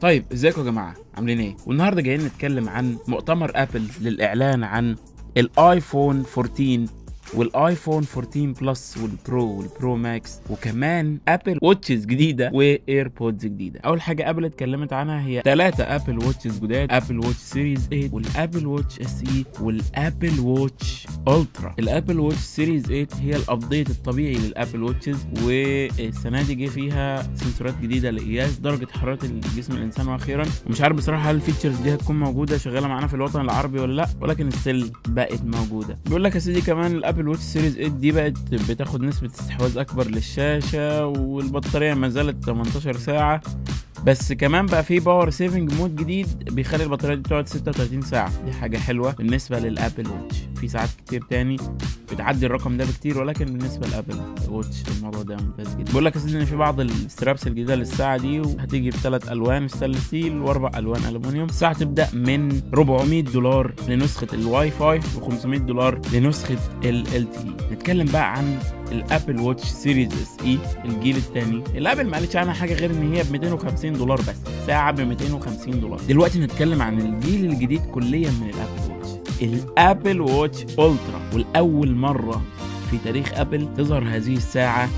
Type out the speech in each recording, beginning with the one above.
طيب ازيكم يا جماعه عاملين ايه والنهارده جايين نتكلم عن مؤتمر ابل للاعلان عن الايفون 14 والايفون 14 بلس والبرو والبرو ماكس وكمان ابل واتشز جديده وايربودز جديده اول حاجه ابل اتكلمت عنها هي ثلاثه ابل واتشز جداد ابل واتش سيريز 8 والابل واتش اس اي والابل واتش الترا الابل واتش سيريز 8 هي الابديت الطبيعي للابل واتشز والسنه دي جه فيها سنسورات جديده لقياس درجه حراره جسم الانسان واخيرا ومش عارف بصراحه هل الفيتشرز دي هتكون موجوده شغاله معانا في الوطن العربي ولا لا ولكن ستيل بقت موجوده بيقول لك يا سيدي كمان الابل واتش سيريز 8 دي بقت بتاخد نسبه استحواذ اكبر للشاشه والبطاريه ما زالت 18 ساعه بس كمان بقى في باور سيفنج مود جديد بيخلي البطاريه دي تقعد 36 ساعه دي حاجه حلوه بالنسبه للابل واتش في ساعات كتير تاني بتعدي الرقم ده بكتير ولكن بالنسبه لابل واتش الموضوع ده ممتاز جدا بقول لك يا سيدي ان في بعض السترابس الجديده للساعه دي وهتيجي بثلاث الوان ستانلس ستيل واربع الوان الومنيوم الساعه تبدا من 400 دولار لنسخه الواي فاي و500 دولار لنسخه ال تي نتكلم بقى عن الابل واتش سيريز اس اي الجيل الثاني الابل ما قالتش عنها حاجه غير ان هي ب 250 دولار بس ساعه ب 250 دولار دلوقتي نتكلم عن الجيل الجديد كليا من الابل واتش الابل واتش الترا والاول مره في تاريخ ابل تظهر هذه الساعه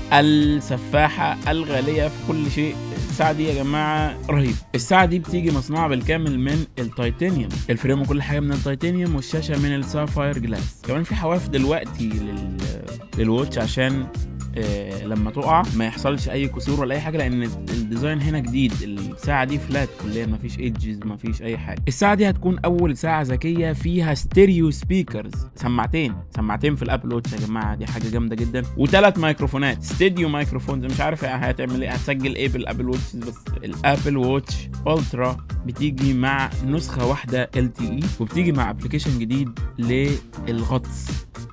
السفاحه الغاليه في كل شيء الساعه دي يا جماعه رهيب الساعه دي بتيجي مصنوعه بالكامل من التيتانيوم الفريم وكل حاجه من التيتانيوم والشاشه من السافاير جلاس كمان في حواف دلوقتي لل... للواتش عشان آه لما تقع ما يحصلش اي كسور ولا اي حاجه لان الديزاين هنا جديد الساعه دي فلات كليا ما فيش ايدجز ما فيش اي حاجه الساعه دي هتكون اول ساعه ذكيه فيها ستيريو سبيكرز سماعتين سماعتين في الابل واتش يا جماعه دي حاجه جامده جدا وثلاث مايكروفونات ستيديو مايكروفونز مش عارف هتعمل ايه هتسجل ايه بالابل واتش بس الابل واتش الترا بتيجي مع نسخه واحده ال تي اي وبتيجي مع ابلكيشن جديد للغطس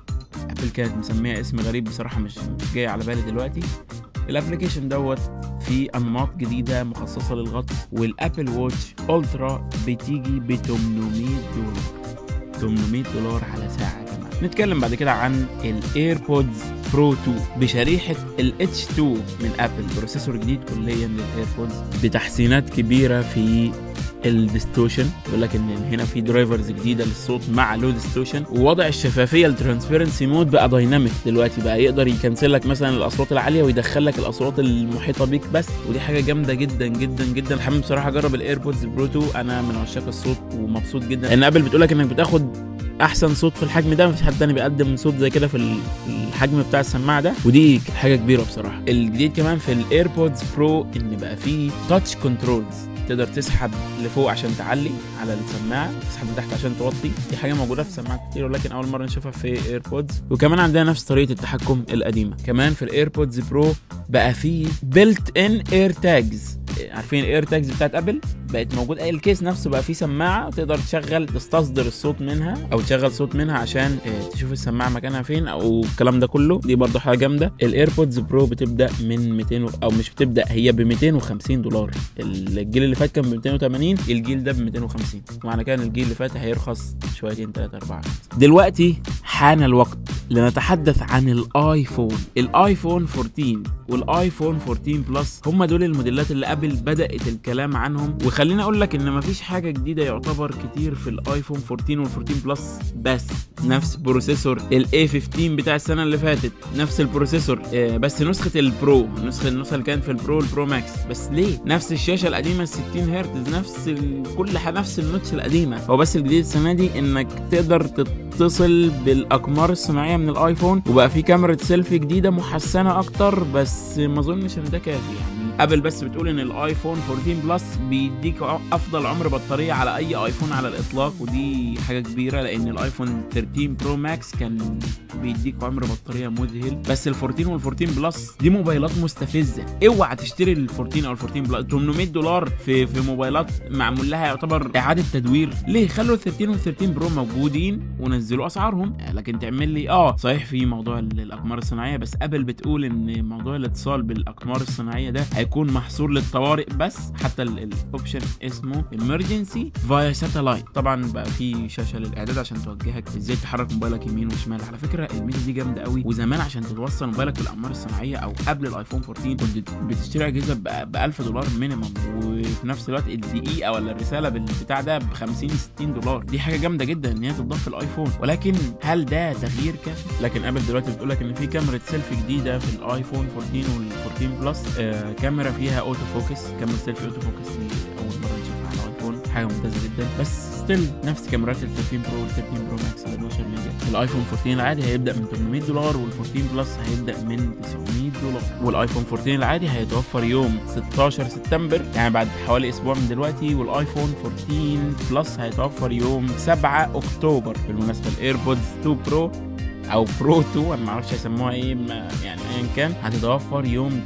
ابل كانت مسميها اسم غريب بصراحه مش مش جاي على بالي دلوقتي الابلكيشن دوت في انماط جديده مخصصه للغطس والابل واتش الترا بتيجي ب 800 دولار 800 دولار على ساعه يا جماعه نتكلم بعد كده عن الايربودز برو 2 بشريحه ال H2 من ابل بروسيسور جديد كليا للايربودز بتحسينات كبيره في الديستوشن يقول لك ان هنا في درايفرز جديده للصوت مع لو ديستوشن ووضع الشفافيه الترانسبيرنسي مود بقى دايناميك دلوقتي بقى يقدر يكنسل لك مثلا الاصوات العاليه ويدخل لك الاصوات المحيطه بيك بس ودي حاجه جامده جدا جدا جدا حابب بصراحه اجرب الايربودز برو 2 انا من عشاق الصوت ومبسوط جدا لان ابل بتقول لك انك بتاخد احسن صوت في الحجم ده مفيش حد تاني بيقدم صوت زي كده في الحجم بتاع السماعه ده ودي حاجه كبيره بصراحه الجديد كمان في الايربودز برو ان بقى فيه تاتش كنترولز تقدر تسحب لفوق عشان تعلي على السماعه تسحب لتحت عشان توطي دي حاجه موجوده في سماعات كتير ولكن اول مره نشوفها في ايربودز وكمان عندنا نفس طريقه التحكم القديمه كمان في الايربودز برو بقى فيه بيلت ان اير تاجز عارفين الاير تاجز بتاعت ابل بقت موجود اي الكيس نفسه بقى فيه سماعه تقدر تشغل تستصدر الصوت منها او تشغل صوت منها عشان تشوف السماعه مكانها فين او الكلام ده كله دي برضه حاجه جامده الايربودز برو بتبدا من 200 او مش بتبدا هي ب 250 دولار الجيل اللي فات كان ب 280 الجيل ده ب 250 معنى كده الجيل اللي فات هيرخص شويتين 3 4 دلوقتي حان الوقت لنتحدث عن الايفون الايفون 14 والايفون 14 بلس هم دول الموديلات اللي ابل بدات الكلام عنهم وخليني اقول لك ان مفيش حاجه جديده يعتبر كتير في الايفون 14 وال14 بلس بس نفس بروسيسور الاي 15 بتاع السنه اللي فاتت نفس البروسيسور بس نسخه البرو نسخه النسخه اللي كانت في البرو البرو ماكس بس ليه نفس الشاشه القديمه 60 هرتز نفس ال... كل حاجه نفس النوتش القديمه هو بس الجديد السنه دي انك تقدر تتصل بالاقمار الصناعيه من الايفون وبقى في كاميرا سيلفي جديده محسنه اكتر بس ما اظنش ان ده كافي يعني ابل بس بتقول ان الايفون 14 بلس بيديك افضل عمر بطاريه على اي ايفون على الاطلاق ودي حاجه كبيره لان الايفون 13 برو ماكس كان بيديك عمر بطاريه مذهل بس ال 14 وال 14 بلس دي موبايلات مستفزه اوعى تشتري ال 14 او ال 14 بلس 800 دولار في في موبايلات معمول لها يعتبر اعاده تدوير ليه خلوا ال 13 وال 13 برو موجودين ونزلوا اسعارهم لكن تعمل لي اه صحيح في موضوع الاقمار الصناعيه بس ابل بتقول ان موضوع الاتصال بالاقمار الصناعيه ده هيكون هيكون محصور للطوارئ بس حتى الاوبشن اسمه emergency via satellite طبعا بقى في شاشه للاعداد عشان توجهك ازاي تحرك موبايلك يمين وشمال على فكره الميزه دي جامده قوي وزمان عشان توصل موبايلك بالاقمار الصناعيه او قبل الايفون 14 كنت بتشتري اجهزه ب 1000 دولار مينيمم وفي نفس الوقت الدقيقه ولا الرساله بالبتاع ده ب 50 60 دولار دي حاجه جامده جدا ان هي تضاف في الايفون ولكن هل ده تغيير كافي لكن ابل دلوقتي بتقول لك ان في كاميرا سيلفي جديده في الايفون 14 وال 14 بلس آه كاميرا فيها اوتو فوكس كاميرا سيلفي اوتو فوكس دي اول مره نشوفها على الايفون حاجه ممتازه جدا بس ستيل نفس كاميرات ال 13 برو وال 13 برو ماكس ال 12 ميجا الايفون 14 العادي هيبدا من 800 دولار وال 14 بلس هيبدا من 900 دولار والايفون 14 العادي هيتوفر يوم 16 سبتمبر يعني بعد حوالي اسبوع من دلوقتي والايفون 14 بلس هيتوفر يوم 7 اكتوبر بالمناسبه الايربودز 2 برو او برو 2 انا ما اعرفش هيسموها ايه ما يعني ايا كان هتتوفر يوم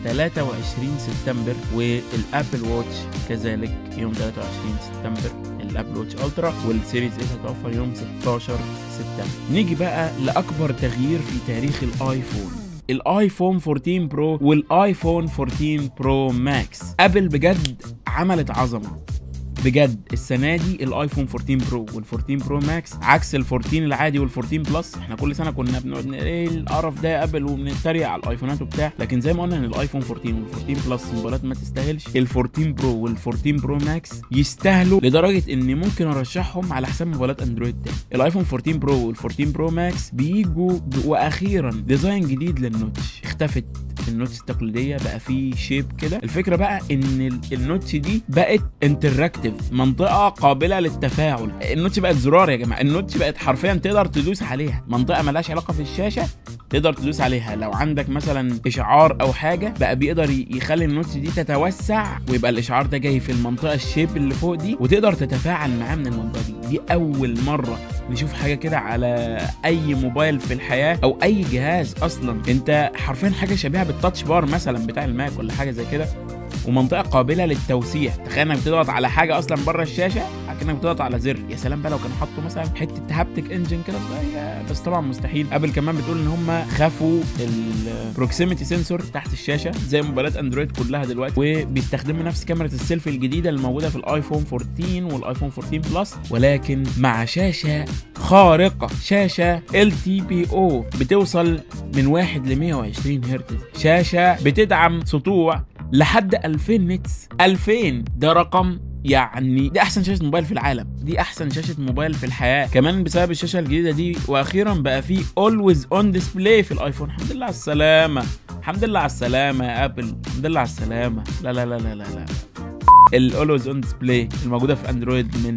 23 سبتمبر والابل واتش كذلك يوم 23 سبتمبر الابل واتش الترا والسيريز 8 هتوفر يوم 16 سبتمبر نيجي بقى لاكبر تغيير في تاريخ الايفون الايفون 14 برو والايفون 14 برو ماكس ابل بجد عملت عظمه بجد السنه دي الايفون 14 برو وال14 برو ماكس عكس ال14 العادي وال14 بلس احنا كل سنه كنا بنقعد ايه القرف ده يا ابل وبنتريق على الايفونات وبتاع لكن زي ما قلنا ان الايفون 14 وال14 بلس موبايلات ما تستاهلش ال14 برو وال14 برو ماكس يستاهلوا لدرجه اني ممكن ارشحهم على حساب موبايلات اندرويد تاني الايفون 14 برو وال14 برو ماكس بيجوا واخيرا ديزاين جديد للنوتش اختفت النوتش التقليديه بقى فيه شيب كده الفكره بقى ان النوتش دي بقت انتراكتيف منطقه قابله للتفاعل النوتش بقت زرار يا جماعه النوتش بقت حرفيا تقدر تدوس عليها منطقه ملهاش علاقه في الشاشه تقدر تدوس عليها لو عندك مثلا اشعار او حاجه بقى بيقدر يخلي النوتش دي تتوسع ويبقى الاشعار ده جاي في المنطقه الشيب اللي فوق دي وتقدر تتفاعل معاه من المنطقه دي دي اول مره نشوف حاجه كده على اي موبايل في الحياه او اي جهاز اصلا انت حرفيا حاجه شبيهه بالتاتش بار مثلا بتاع الماك ولا حاجه زي كده ومنطقه قابله للتوسيع تخيل انك بتضغط على حاجه اصلا بره الشاشه كانك بتضغط على زر يا سلام بقى لو كانوا حطوا مثلا حته هابتك انجن كده صغير بس طبعا مستحيل ابل كمان بتقول ان هم خافوا البروكسيميتي سنسور تحت الشاشه زي موبايلات اندرويد كلها دلوقتي وبيستخدموا نفس كاميرا السيلفي الجديده اللي موجوده في الايفون 14 والايفون 14 بلس ولكن مع شاشه خارقه شاشه ال تي بي او بتوصل من 1 ل 120 هرتز شاشه بتدعم سطوع لحد 2000 نتس 2000 ده رقم يعني دي احسن شاشه موبايل في العالم دي احسن شاشه موبايل في الحياه كمان بسبب الشاشه الجديده دي واخيرا بقى في اولويز اون ديسبلاي في الايفون الحمد لله على السلامه الحمد لله على السلامه يا ابل الحمد لله على السلامه لا لا لا لا لا, لا. الاولويز اون ديسبلاي الموجوده في اندرويد من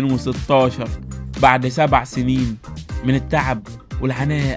2016 بعد سبع سنين من التعب والعناء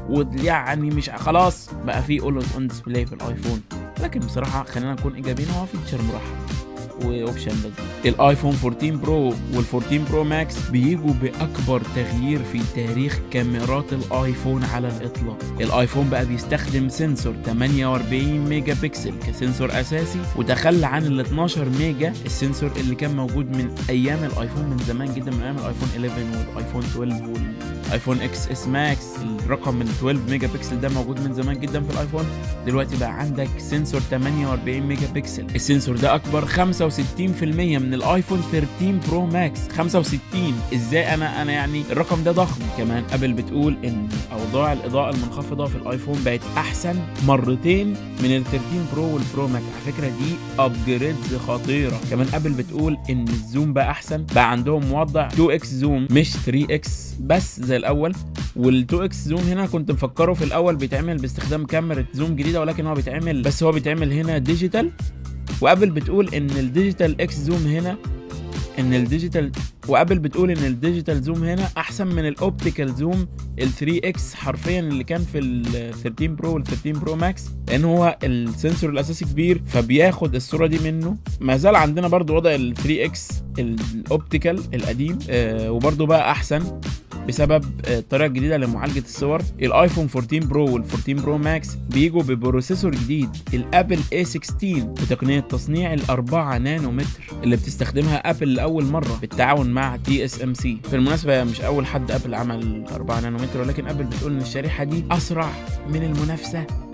ويعني مش خلاص بقى في اولويز اون ديسبلاي في الايفون لكن بصراحه خلينا نكون ايجابيين هو فيتشر مرحب واوبشن لذيذ الايفون 14 برو وال14 برو ماكس بيجوا باكبر تغيير في تاريخ كاميرات الايفون على الاطلاق الايفون بقى بيستخدم سنسور 48 ميجا بكسل كسنسور اساسي وتخلى عن ال 12 ميجا السنسور اللي كان موجود من ايام الايفون من زمان جدا من ايام الايفون 11 والايفون 12 والايفون اكس اس ماكس الرقم ال 12 ميجا بكسل ده موجود من زمان جدا في الايفون دلوقتي بقى عندك سنسور 48 ميجا بكسل السنسور ده اكبر 65% من الايفون 13 برو ماكس 65 ازاي انا انا يعني الرقم ده ضخم كمان ابل بتقول ان اوضاع الاضاءه المنخفضه في الايفون بقت احسن مرتين من ال 13 برو والبرو ماكس على فكره دي ابجريدز خطيره كمان ابل بتقول ان الزوم بقى احسن بقى عندهم موضع 2 اكس زوم مش 3 اكس بس زي الاول وال2 اكس زوم هنا كنت مفكره في الاول بيتعمل باستخدام كاميرا زوم جديده ولكن هو بيتعمل بس هو بيتعمل هنا ديجيتال وابل بتقول ان الديجيتال اكس زوم هنا ان الديجيتال وابل بتقول ان الديجيتال زوم هنا احسن من الاوبتيكال زوم ال 3 اكس حرفيا اللي كان في ال 13 برو وال 13 برو ماكس لان هو السنسور الاساسي كبير فبياخد الصوره دي منه ما زال عندنا برضو وضع ال 3 اكس الاوبتيكال القديم آه وبرضو بقى احسن بسبب الطريقه الجديده لمعالجه الصور الايفون 14 برو وال14 برو ماكس بيجوا ببروسيسور جديد الابل A16 بتقنيه تصنيع الأربعة نانومتر اللي بتستخدمها ابل لاول مره بالتعاون مع تي اس ام سي بالمناسبه مش اول حد ابل عمل 4 نانومتر ولكن ابل بتقول ان الشريحه دي اسرع من المنافسه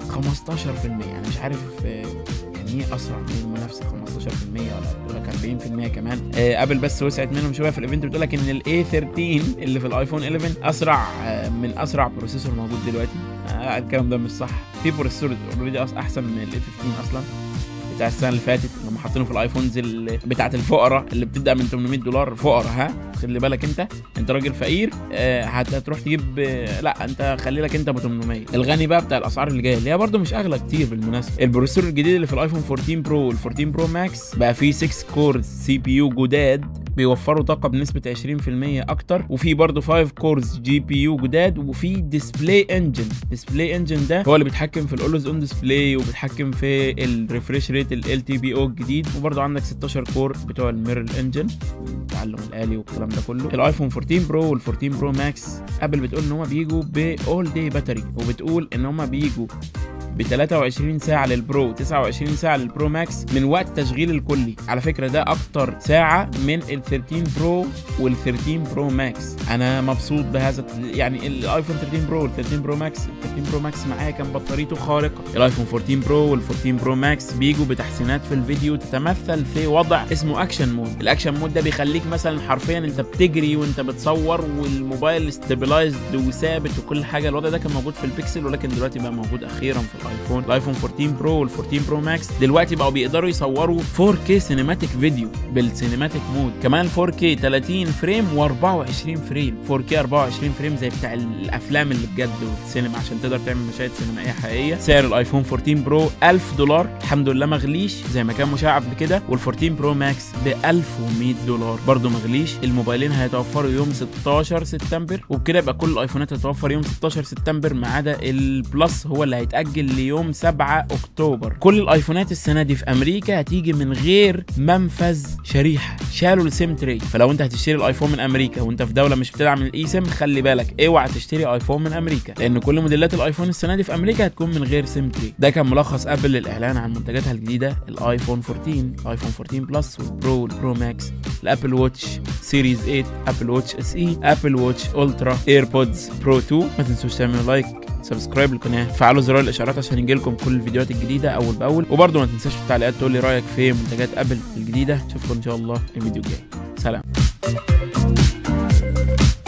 15% يعني مش عارف آه، يعني ايه اسرع من المنافسه 15% ولا بتقول لك 40% كمان آه، ابل بس وسعت منهم شويه في الايفنت بتقول لك ان الاي 13 اللي في الايفون 11 اسرع آه، من اسرع بروسيسور موجود دلوقتي آه، الكلام ده مش صح في بروسيسور اوريدي احسن من الاي 15 اصلا بتاع السنه اللي فاتت اللي هم حاطينه في الايفونز اللي بتاعت الفقراء اللي بتبدا من 800 دولار فقراء ها خلي بالك انت انت راجل فقير آه، هت- هتروح تجيب آه، لا انت خلي لك انت ب 800 الغني بقى بتاع الاسعار اللي جايه اللي هي برده مش اغلى كتير بالمناسبه البروسيسور الجديد اللي في الايفون 14 برو وال 14 برو ماكس بقى فيه 6 كور سي بي يو جداد بيوفروا طاقه بنسبه 20% اكتر وفي برضه 5 كورز جي بي يو جداد وفي ديسبلاي انجن ديسبلاي انجن ده هو اللي بيتحكم في الاولوز اون ديسبلاي وبيتحكم في الريفريش ريت ال تي بي او الجديد وبرضه عندك 16 كور بتوع الميرل انجن التعلم الالي والكلام ده كله الايفون 14 برو وال 14 برو ماكس ابل بتقول ان هم بيجوا باول داي باتري وبتقول ان هم بيجوا ب 23 ساعة للبرو 29 ساعة للبرو ماكس من وقت تشغيل الكلي على فكرة ده أكتر ساعة من ال 13 برو وال 13 برو ماكس أنا مبسوط بهذا يعني الايفون 13 برو وال 13 برو ماكس ال 13 برو ماكس معايا كان بطاريته خارقة الايفون 14 برو وال 14 برو ماكس بيجوا بتحسينات في الفيديو تتمثل في وضع اسمه اكشن مود الاكشن مود ده بيخليك مثلا حرفيا انت بتجري وانت بتصور والموبايل ستابلايزد وثابت وكل حاجه الوضع ده كان موجود في البيكسل ولكن دلوقتي بقى موجود اخيرا في الايفون الايفون 14 برو وال 14 برو ماكس دلوقتي بقوا بيقدروا يصوروا 4K سينماتيك فيديو بالسينماتيك مود كمان 4K 30 فريم و24 فريم 4K 24 فريم زي بتاع الافلام اللي بجد والسينما عشان تقدر تعمل مشاهد سينمائيه حقيقيه سعر الايفون 14 برو 1000 دولار الحمد لله ما غليش زي ما كان مشاع قبل كده وال 14 برو ماكس ب 1100 دولار برضه ما غليش الموبايلين هيتوفروا يوم 16 سبتمبر وبكده يبقى كل الايفونات هتتوفر يوم 16 سبتمبر ما عدا البلس هو اللي هيتاجل ليوم 7 اكتوبر كل الايفونات السنه دي في امريكا هتيجي من غير منفذ شريحه شالوا السيم تري فلو انت هتشتري الايفون من امريكا وانت في دوله مش بتدعم الاي سيم خلي بالك اوعى تشتري ايفون من امريكا لان كل موديلات الايفون السنه دي في امريكا هتكون من غير سيم تري ده كان ملخص ابل للاعلان عن منتجاتها الجديده الايفون 14 الايفون 14 بلس والبرو والبرو ماكس الابل واتش سيريز 8 ابل واتش اس اي ابل واتش الترا ايربودز برو 2 ما تنسوش تعملوا لايك سبسكرايب للقناه فعلوا زرار الاشعارات عشان يجيلكم كل الفيديوهات الجديده اول باول وبرضه ما تنساش في التعليقات تقول لي رايك في منتجات ابل الجديده اشوفكم ان شاء الله الفيديو الجاي سلام